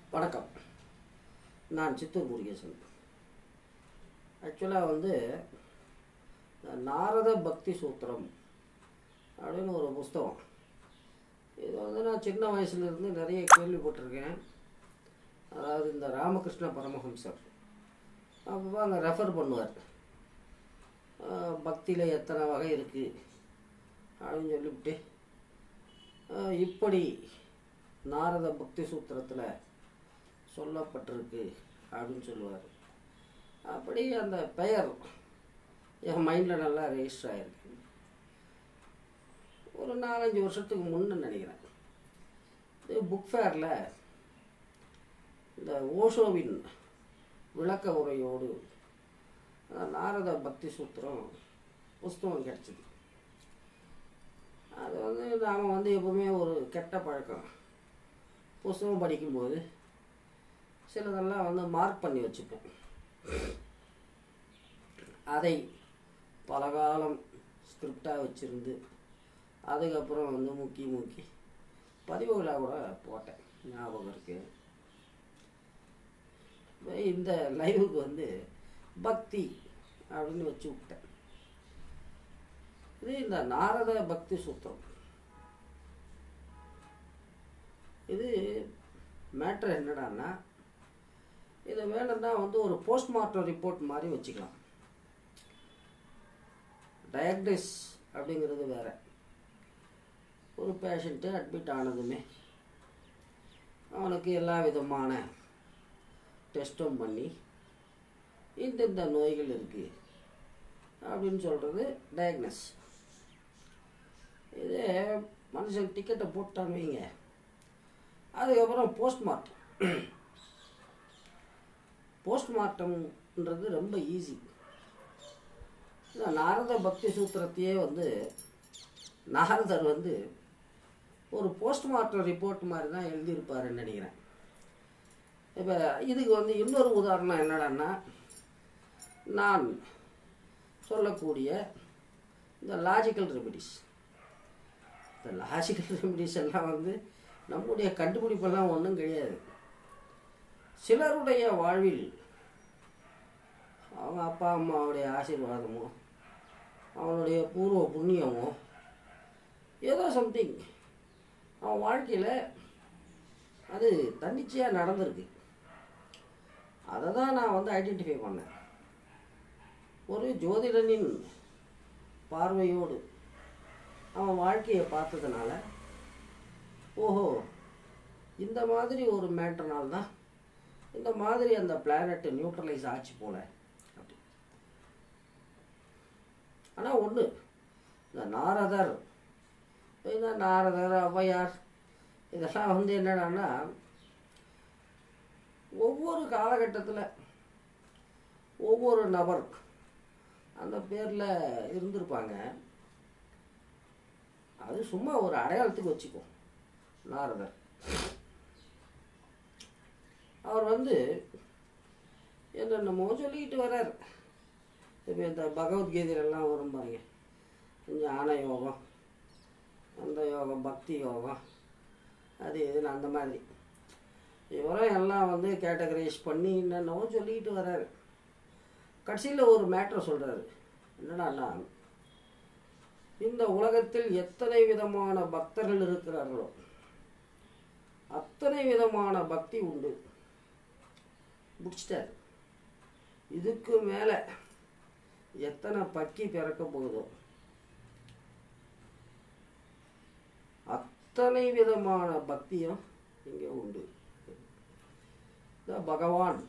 வணக்கம் நான் சித்தூர் முருகேசன் ஆக்சுவலாக வந்து இந்த நாரத பக்தி சூத்திரம் அப்படின்னு ஒரு புஸ்தகம் இது வந்து நான் சின்ன வயசுலேருந்து நிறைய கேள்விப்பட்டிருக்கேன் அதாவது இந்த ராமகிருஷ்ண பரமஹம்சர் அப்போ அங்கே ரெஃபர் பண்ணுவார் பக்தியில் எத்தனை வகை இருக்குது அப்படின்னு சொல்லிவிட்டு அஹ், இப்படி நாரத பக்தி சூத்திரத்தில் சொல்லப்பட்டிருக்கு அப்படின்னு சொல்லுவார் அப்படி அந்த பெயர் என் மைண்டில் நல்லா ரெஜிஸ்டர் ஆகிருக்கு ஒரு நாலஞ்சு வருஷத்துக்கு முன்னே நினைக்கிறேன் இது புக் ஃபேரில் இந்த ஓஷோவின் விளக்க உரையோடு அஹ், நாரத பக்தி சூத்திரம் புஸ்தகம் கிடச்சிது அது வந்து நாம் வந்து எப்பவுமே ஒரு கெட்ட பழக்கம் புஸ்தகம் படிக்கும்போது சிலதெல்லாம் வந்து மார்க் பண்ணி வச்சுப்போம் அதை பல காலம் ஸ்கிரிப்டாக வச்சுருந்து அதுக்கப்புறம் வந்து முக்கி முக்கி பதிவுகளாக கூட போட்டேன் ஞாபகம் இருக்கு இப்ப இந்த லைவுக்கு வந்து பக்தி அப்படின்னு வச்சு விட்டேன் இது இந்த நாரத பக்தி சூத்திரம் இது மேட்ரு என்னடான்னா இதை வேணும்னா வந்து ஒரு போஸ்ட்மார்ட்டம் ரிப்போர்ட் மாதிரி வச்சுக்கலாம் டயக்னிஸ் அப்படிங்கிறது வேற ஒரு பேஷண்ட்டு அட்மிட் ஆனதுமே அவனுக்கு எல்லா விதமான டெஸ்ட்டும் பண்ணி இந்தந்த நோய்கள் இருக்குது அப்படின்னு சொல்கிறது டயக்னஸ் இதே மனுஷன் டிக்கெட்டை போட்டான்னு வைங்க அதுக்கப்புறம் போஸ்ட்மார்ட்டம் போஸ்ட்மார்ட்டம்ன்றது ரொம்ப ஈஸி இந்த நாரத பக்தி சூத்திரத்தையே வந்து நாரதர் வந்து ஒரு போஸ்ட்மார்ட்டம் ரிப்போர்ட் மாதிரி தான் எழுதியிருப்பாருன்னு நினைக்கிறேன் இப்போ இதுக்கு வந்து இன்னொரு உதாரணம் என்னடான்னா நான் சொல்லக்கூடிய இந்த லாஜிக்கல் ரெமிடிஸ் இந்த லாஜிக்கல் ரெமிடிஸ் எல்லாம் வந்து நம்முடைய கண்டுபிடிப்பெல்லாம் ஒன்றும் கிடையாது சிலருடைய வாழ்வில் அவங்க அப்பா அம்மாவுடைய ஆசீர்வாதமோ அவனுடைய பூர்வ புண்ணியமோ ஏதோ சம்திங் அவன் வாழ்க்கையில் அது தன்னிச்சையாக நடந்திருக்கு அதை தான் நான் வந்து ஐடென்டிஃபை பண்ணேன் ஒரு ஜோதிடனின் பார்வையோடு அவன் வாழ்க்கையை பார்த்ததுனால ஓஹோ இந்த மாதிரி ஒரு மேட்டர்னால தான் இந்த மாதிரி அந்த பிளானட் நியூட்ரலைஸ் ஆச்சு போல அப்படி ஆனால் ஒன்று இந்த நாரதர் இந்த நாரதர் ஔவையார் இதெல்லாம் வந்து என்னடான்னா ஒவ்வொரு காலகட்டத்தில் ஒவ்வொரு நபர் அந்த பேரில் இருந்திருப்பாங்க அது சும்மா ஒரு அடையாளத்துக்கு வச்சுக்கோ நாரதர் அவர் வந்து என்னென்னமோ சொல்லிக்கிட்டு வர்றார் இப்போ இந்த பகவத்கீதையிலெல்லாம் வரும் பாருங்க ஞான யோகம் அந்த யோகம் பக்தி யோகம் அது இதுன்னு அந்த மாதிரி இவரும் எல்லாம் வந்து கேட்டகரைஸ் பண்ணி என்னென்னவோ சொல்லிக்கிட்டு வர்றாரு கடைசியில் ஒரு மேட்ரை சொல்கிறாரு என்னடான்னா இந்த உலகத்தில் எத்தனை விதமான பக்தர்கள் இருக்கிறார்களோ அத்தனை விதமான பக்தி உண்டு முடிச்சிட்டார் இதுக்கு மேலே எத்தனை பக்கி பிறக்க போகுதோ அத்தனை விதமான பக்தியும் இங்கே உண்டு இந்த பகவான்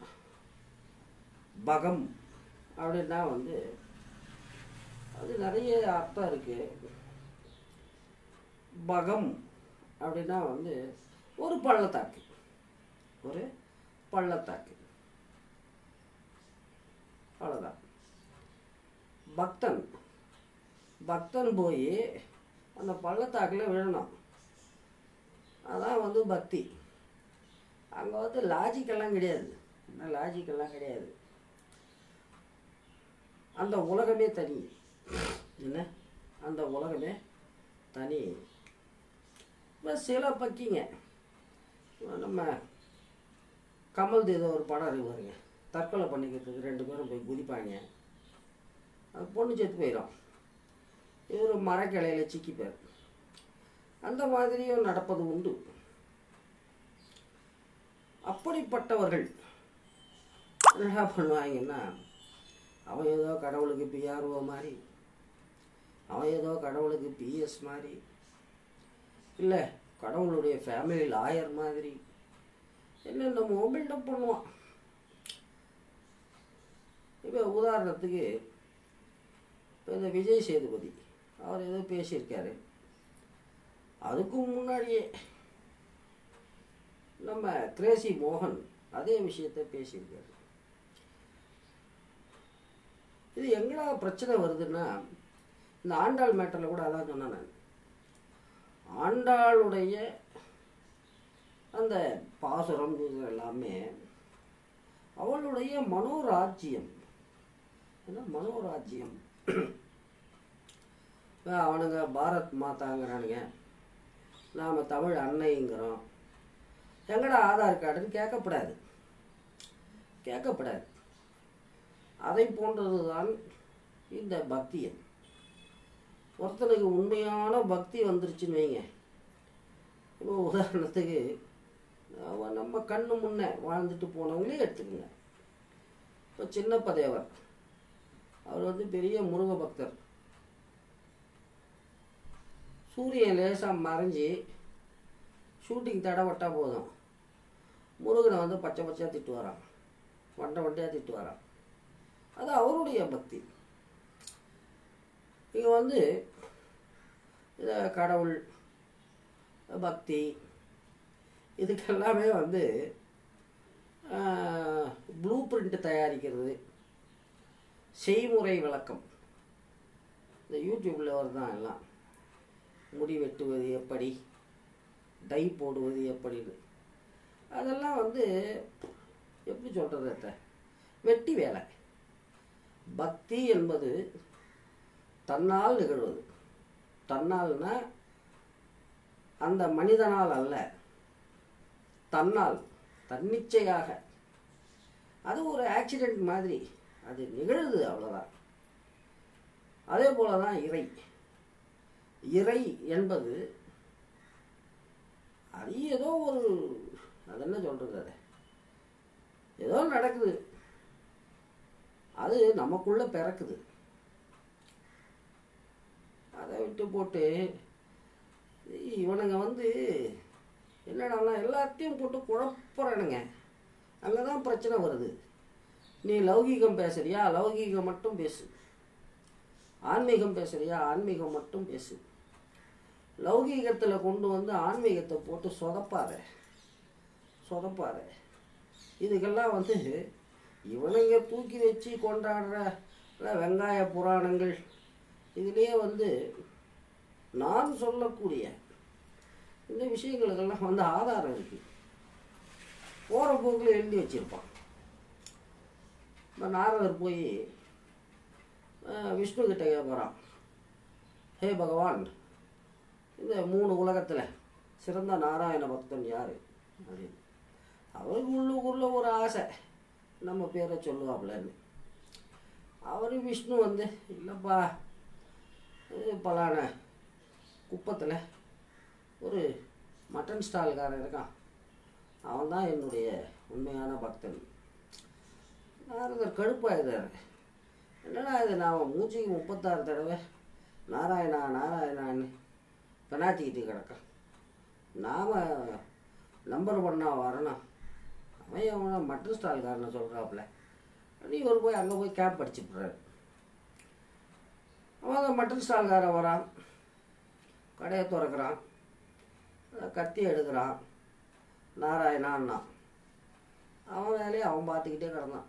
பகம் அப்படின்னா வந்து அது நிறைய அர்த்தம் இருக்கு பகம் அப்படின்னா வந்து ஒரு பள்ளத்தாக்கு ஒரு பள்ளத்தாக்கு அவ்வளோதான் பக்தன் பக்தன் போய் அந்த பள்ளத்தாக்கில் விழணும் அதான் வந்து பக்தி அங்கே வந்து லாஜிக்கெல்லாம் கிடையாது என்ன லாஜிக்கெல்லாம் கிடையாது அந்த உலகமே தனி என்ன அந்த உலகமே தனி இப்போ சில பக்கிங்க நம்ம கமல்து ஏதோ ஒரு படம் இருக்கு பாருங்க தற்கொலை பண்ணிக்கிறதுக்கு ரெண்டு பேரும் போய் குதிப்பாங்க அது பொண்ணு செத்து போயிடும் இவர் மரக்கிளையில் சிக்கிப்பார் அந்த மாதிரியும் நடப்பது உண்டு அப்படிப்பட்டவர்கள் என்ன பண்ணுவாங்கன்னா அவன் ஏதோ கடவுளுக்கு பிஆர்ஓ மாதிரி அவன் ஏதோ கடவுளுக்கு பிஎஸ் மாதிரி இல்லை கடவுளுடைய ஃபேமிலி லாயர் மாதிரி என்னென்னமோ பில்டப் பண்ணுவான் இப்போ உதாரணத்துக்கு இப்போ இந்த விஜய் சேதுபதி அவர் ஏதோ பேசியிருக்காரு அதுக்கும் முன்னாடியே நம்ம கிரேசி மோகன் அதே விஷயத்தை பேசியிருக்காரு இது எங்கடா பிரச்சனை வருதுன்னா இந்த ஆண்டாள் மேட்டரில் கூட அதான் சொன்னேன் நான் ஆண்டாளுடைய அந்த பாசுரம் இது எல்லாமே அவளுடைய மனோராஜ்யம் என்ன மனோராஜ்யம் இப்ப அவனுங்க பாரத் மாதாங்கிறானுங்க நாம் தமிழ் அன்னைங்கிறோம் எங்கடா ஆதார் கார்டுன்னு கேட்கப்படாது கேட்கப்படாது அதை போன்றது தான் இந்த பக்தியம் ஒருத்தனுக்கு உண்மையான பக்தி வந்துருச்சுன்னு வைங்க இப்போ உதாரணத்துக்கு அவன் நம்ம கண்ணு முன்னே வாழ்ந்துட்டு போனவங்களே எடுத்துக்கோங்க இப்போ சின்னப்ப தேவர் அவர் வந்து பெரிய முருக பக்தர் சூரியன் லேசாக மறைஞ்சி ஷூட்டிங் தடவட்டா போதும் முருகனை வந்து பச்சை பச்சையாக திட்டு வரான் வண்டை வண்டையாக திட்டு வரான் அது அவருடைய பக்தி இங்கே வந்து இத கடவுள் பக்தி இதுக்கெல்லாமே வந்து ப்ளூ பிரிண்ட் தயாரிக்கிறது செய்முறை விளக்கம் இந்த யூடியூப்பில் வருதான் எல்லாம் முடி வெட்டுவது எப்படி டை போடுவது எப்படின்னு அதெல்லாம் வந்து எப்படி சொல்கிறது அத்தை வெட்டி வேலை பக்தி என்பது தன்னால் நிகழ்வது தன்னால்னா அந்த மனிதனால் அல்ல தன்னால் தன்னிச்சையாக அது ஒரு ஆக்சிடெண்ட் மாதிரி அது நிகழுது அவ்வளோதான் அதே போல தான் இறை இறை என்பது அது ஏதோ ஒரு அது என்ன சொல்கிறது அது ஏதோ நடக்குது அது நமக்குள்ள பிறக்குது அதை விட்டு போட்டு இவனுங்க வந்து என்னடான்னா எல்லாத்தையும் போட்டு குழப்புறானுங்க அங்கே தான் பிரச்சனை வருது நீ லௌகீகம் பேசுறியா லௌகீகம் மட்டும் பேசு ஆன்மீகம் பேசுறியா ஆன்மீகம் மட்டும் பேசு லௌகீகத்தில் கொண்டு வந்து ஆன்மீகத்தை போட்டு சொதப்பாத சொதப்பாத இதுக்கெல்லாம் வந்து இவனுங்க தூக்கி வச்சு கொண்டாடுற இல்ல வெங்காய புராணங்கள் இதுலேயே வந்து நான் சொல்லக்கூடிய இந்த விஷயங்களுக்கெல்லாம் வந்து ஆதாரம் இருக்குது போகிற போக்கில் எழுதி வச்சிருப்பான் இப்போ நாரதர் போய் அஹ், விஷ்ணு கிட்ட கேட்குறான் ஹே பகவான் இந்த மூணு உலகத்தில் சிறந்த நாராயண பக்தன் யார் அப்படின்னு அவருக்கு உள்ளுக்குள்ள ஒரு ஆசை நம்ம பேரை சொல்லுவாப்லன்னு அவர் விஷ்ணு வந்து இல்லைப்பா இது பலான குப்பத்தில் ஒரு மட்டன் ஸ்டால்காரன் இருக்கான் அவன் தான் என்னுடைய உண்மையான பக்தன் நாரதர் கடுப்பாயிடுறாரு என்னடா இது நான் மூச்சுக்கு முப்பத்தாறு தடவை நாராயணா நாராயணான்னு பெனாத்திக்கிட்டு கிடக்கான் நாம் நம்பர் பண்ணா வரணும் அவன் அவனை மட்டன் ஸ்டால்காரனை சொல்கிறாப்புல நீ ஒரு போய் அங்கே போய் கேப் அடிச்சுட்றாரு அவன் அந்த மட்டன் ஸ்டால்காரன் வரான் கடையை திறக்கிறான் அஹ் கத்தி எடுக்கிறான் நாராயணான்னா அவன் வேலையை அவன் பார்த்துக்கிட்டே கிடந்தான்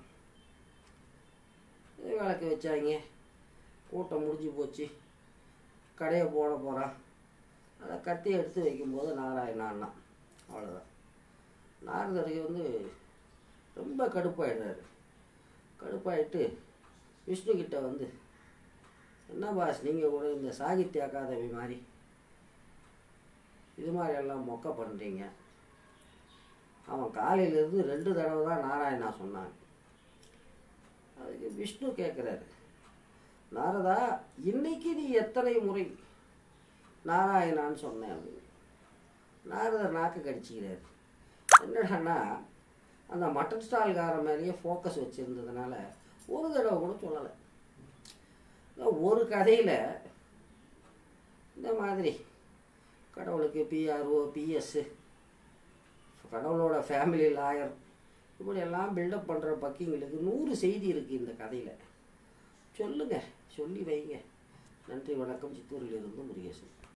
இது விளக்கு வச்சாங்க கூட்டம் முடிஞ்சு போச்சு கடையை போட போகிறான் அதை கத்தி எடுத்து வைக்கும்போது நாராயணான்னா அவ்வளோதான் நாரதருக்கு வந்து ரொம்ப கடுப்பாயிடுறாரு கடுப்பாயிட்டு விஷ்ணு கிட்ட வந்து என்ன பாஸ் நீங்கள் கூட இந்த சாகித்ய அகாதமி மாதிரி இது மாதிரி எல்லாம் மொக்க பண்ணுறீங்க அவன் காலையிலேருந்து ரெண்டு தடவை தான் நாராயணா சொன்னான் அதுக்கு விஷ்ணு கேட்குறாரு நாரதா இன்னைக்கு நீ எத்தனை முறை நாராயணான்னு சொன்னேன் அப்படின்னு நாரதர் நாக்கு கடிச்சிக்கிறாரு என்னடான்னா அந்த மட்டன் ஸ்டால்காரன் மேலேயே ஃபோக்கஸ் வச்சுருந்ததுனால ஒரு தடவை கூட சொல்லலை ஒரு கதையில் இந்த மாதிரி கடவுளுக்கு பிஆர்ஓ பிஎஸ்ஸு கடவுளோட ஃபேமிலி லாயர் இப்படி எல்லாம் பில்டப் பண்ணுற பக்கிங்களுக்கு நூறு செய்தி இருக்குது இந்த கதையில் சொல்லுங்க சொல்லி வைங்க நன்றி வணக்கம் சித்தூரில் இருந்து முருகேசன்